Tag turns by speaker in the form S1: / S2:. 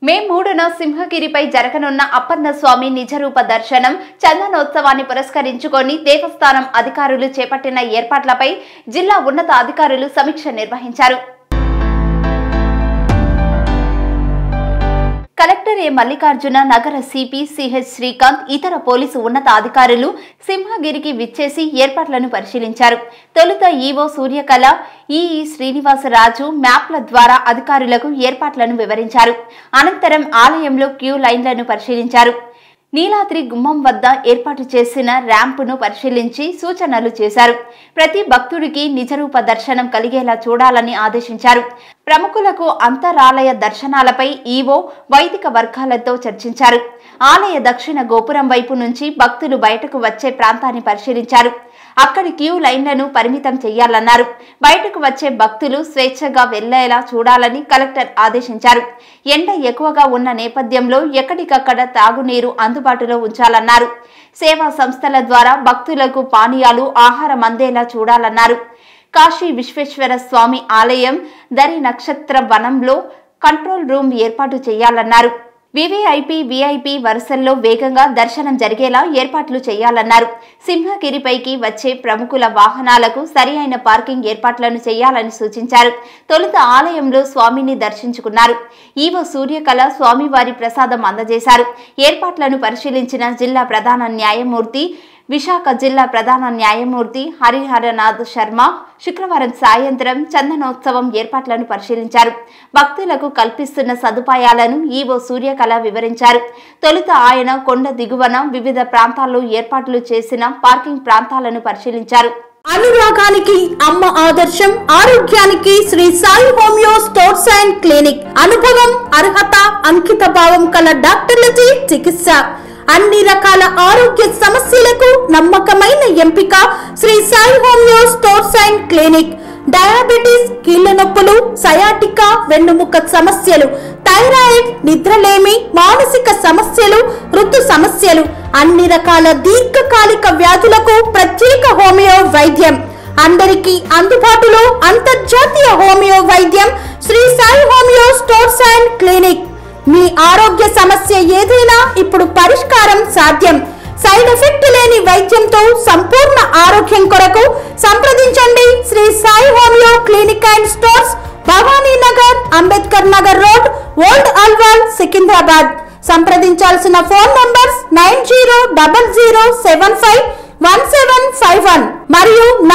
S1: మే మూడున సింహగిరిపై జరగనున్న అప్పన్న స్వామి నిజరూప దర్శనం చందనోత్సవాన్ని పురస్కరించుకొని దేవస్థానం అధికారులు చేపట్టిన ఏర్పాట్లపై జిల్లా ఉన్నత అధికారులు సమీక్ష నిర్వహించారు కలెక్టర్ ఏ మల్లికార్జున నగర సిపి సిహెచ్ శ్రీకాంత్ ఇతర పోలీసు ఉన్నత అధికారులు సింహగిరికి విచ్చేసి ఏర్పాట్లను పరిశీలించారు తొలుత ఈవో సూర్యకళ ఈఈ శ్రీనివాసరాజు మ్యాప్ల ద్వారా అధికారులకు ఏర్పాట్లను వివరించారు అనంతరం ఆలయంలో క్యూ లైన్లను పరిశీలించారు నీలాద్రి గుమ్మం వద్ద ఏర్పాటు చేసిన ర్యాంపును పరిశీలించి సూచనలు చేశారు ప్రతి భక్తుడికి నిజరూప దర్శనం కలిగేలా చూడాలని ఆదేశించారు ప్రముఖులకు అంతరాలయ దర్శనాలపై ఈవో వైదిక వర్గాలతో చర్చించారు ఆలయ దక్షిణ గోపురం వైపు నుంచి భక్తులు బయటకు వచ్చే ప్రాంతాన్ని పరిశీలించారు అక్కడి క్యూ లైన్లను పరిమితం చేయాలన్నారు బయటకు వచ్చే భక్తులు స్వేచ్ఛగా వెళ్లేలా చూడాలని కలెక్టర్ ఆదేశించారు ఎండ ఎక్కువగా ఉన్న నేపథ్యంలో ఎక్కడికక్కడ తాగునీరు అందుబాటులో ఉంచాలన్నారు సేవా సంస్థల ద్వారా భక్తులకు పానీయాలు ఆహారం అందేలా చూడాలన్నారు కాశీ విశ్వేశ్వర స్వామి ఆలయం దరి నక్షత్ర వనంలో కంట్రోల్ రూమ్ ఏర్పాటు చేయాలన్నారు వివిఐపి విఐపి వరుసల్లో వేగంగా దర్శనం జరిగేలా ఏర్పాట్లు చేయాలన్నారు సింహగిరిపైకి వచ్చే ప్రముఖుల వాహనాలకు సరి అయిన పార్కింగ్ ఏర్పాట్లను చేయాలని సూచించారు తొలుత ఆలయంలో స్వామిని దర్శించుకున్నారు ఈవో సూర్యకళ స్వామివారి ప్రసాదం అందజేశారు ఏర్పాట్లను పరిశీలించిన జిల్లా ప్రధాన న్యాయమూర్తి విశాఖ జిల్లా ప్రధాన న్యాయమూర్తి హరిహరనాథ్ శర్మ శుక్రవారం సాయంత్రం చందనోత్సవం ఏర్పాట్లను పరిశీలించారు భక్తులకు కల్పిస్తున్న సదుపాయాలను ఈవో సూర్యకళ వివరించారు తొలుత ఆయన కొండ దిగువన వివిధ ప్రాంతాల్లో ఏర్పాట్లు చేసిన పార్కింగ్ ప్రాంతాలను పరిశీలించారు
S2: అనురాగానికి అమ్మ ఆదర్శం ఆరోగ్యానికి Sri Sai homeo stores and clinic అనుభవం అర్హత అంకిత భావం కల డాక్టర్లచే చికిత్స అన్ని రకాల ఆరోగ్య సమస్యలకు నమ్మకమైన ఎంపిక Sri Sai homeo stores and clinic diabetes కీళ్ల నొప్పులు సయాటికా వెన్నుముక సమస్యలు థైరాయిడ్ నిద్రలేమి మానసిక సమస్యలు ఋతు సమస్యలు అన్ని రకాల దీర్ఘకాలిక వ్యాధులకు ప్రత్యేక హోమియో వైద్యం అందరికీ అందుబాటులో అంతర్జాతీయ హోమియో వైద్యం Sri Sai homeo stores and clinic మీ ఆరోగ్య సమస్య ఏదైనా ఇప్పుడు పరిష్కారం సాధ్యం సైడ్ ఎఫెక్ట్ లేని వైద్యంతో సంపూర్ణ ఆరోగ్యం కొరకు సంప్రదించండి Sri Sai homeo clinic and stores Bhavani Nagar Ambedkar Nagar road old Alwal Secunderabad సంప్రదించాల్సిన phone numbers nine zero double zero seven five one seven five one మరియు